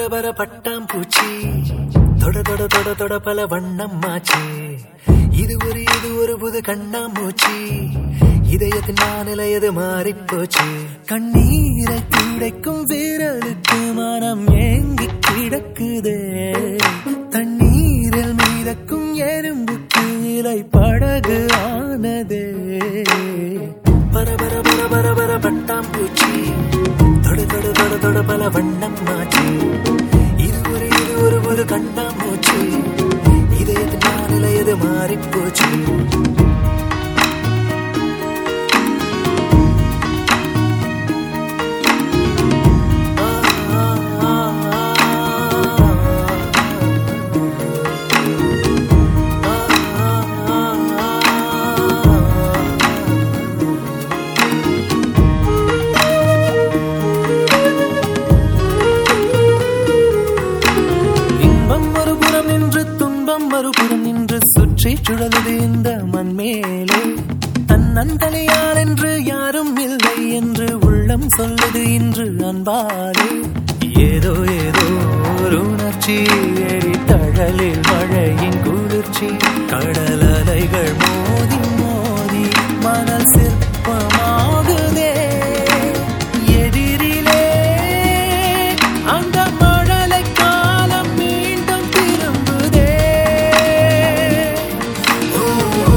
பர பட்டாம்பூச்சி தொட தொட தொட தொட பல வண்ணம் மாச்சு இது ஒரு இது ஒரு புது கண்ணாமூச்சி இதயத்தின் மாநிலையது மாறிப்போச்சு கண்ணீரை துடைக்கும் வீரலுக்கு மனம் ஏங்கி கிடக்குதே தண்ணீரில் மீதக்கும் எறும்புக்கு இலை படகு ஆனதே பர பர பர பர பர பட்டாம்பூச்சி தொட தொட தொட தொட பல வண்ணம் மாச்சு இது ஒரு இது ஒரு ஒரு கண்ணாமூச்சி இதயத்தின் மாநிலையது மாறிப்போச்சு இன்பம் மறுபுறம் நின்று துன்பம் மறுபுறம் நின்று சுற்றி சுழலுது இந்த மண்மேலே தன்னந்தனியார் என்று யாரும் இல்லை என்று உள்ளம் சொல்லுது இன்று அன்பாலே ஏதோ ஏதோ ஒரு உணர்ச்சி எரி தழலில் மழையின் குளிர்ச்சி கடல் அலைகள் மோதி மோதி மணல் சிற்பமாகுதே எதிரிலே அந்த மழலை காலம் மீண்டும் திரும்புதே ஓ,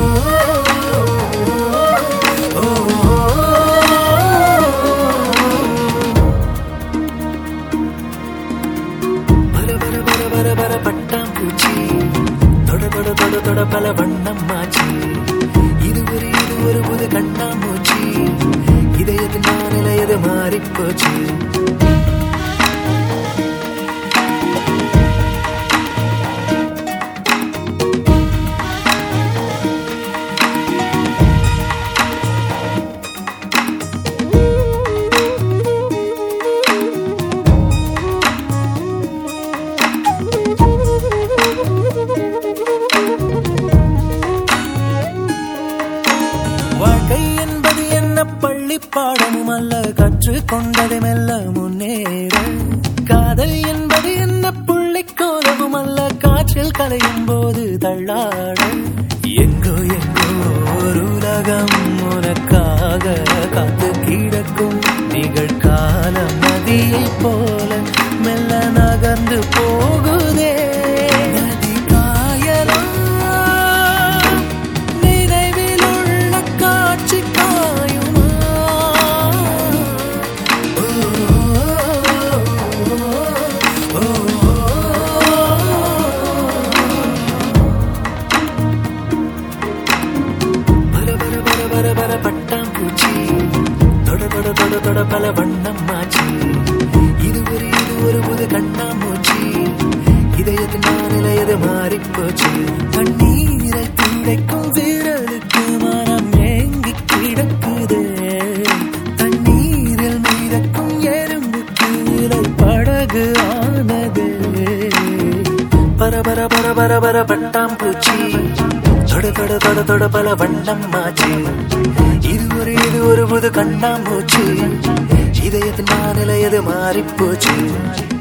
ஓ, ஓ, பர பர பர பர பர பட்டாம்பூச்சி தொட தொட தொட தொட பல வண்ணம் மாச்சி இது ஒரு இது ஒரு புது கண்ணாமூச்சி இதயத்தின் மாநிலையது மாறிப்போச்சு வாழ்க்கை என்பது என்ன பள்ளி பாடமும் அல்ல கற்றுக்கொண்டதை மெல்ல முன்னேற காதல் என்பது என்ன புள்ளிக்கோலமும் அல்ல காற்றில் கலையும் போது தள்ளாட எங்கோ எங்கோ ஒரு உலகம் உனக்காக காத்து கிடக்கும் நிகழ்கால நதியை போல மெல்ல நகர்ந்து போகுதே நதி காயலாம் நினைவில் உள்ள காட்சி காயுமா ஓ, ஓ, ஓ, பர பர பர பர பர பட்டாம்பூச்சி தொட தொட தொட தொட பல வண்ணம் மாச்சி இது ஒரு இது ஒரு புது கண்ணாமூச்சி இதயத்தின் மாநிலையது மாறிப்போச்சு கண்ணீரை துடைக்கும் வீரலுக்கு மனம் ஏங்கி கிடக்குதே தண்ணீரில் மீதக்கும் எறும்புக்கு இலை படகு ஆனதே பர பர பர பர பர பட்டாம்பூச்சி தொட தொட தொட தொட பல வண்ணம் மாச்சு இது ஒரு இது ஒரு புது கண்ணாமூச்சு இதயத்தின் மாநிலையது மாறிப்போச்சு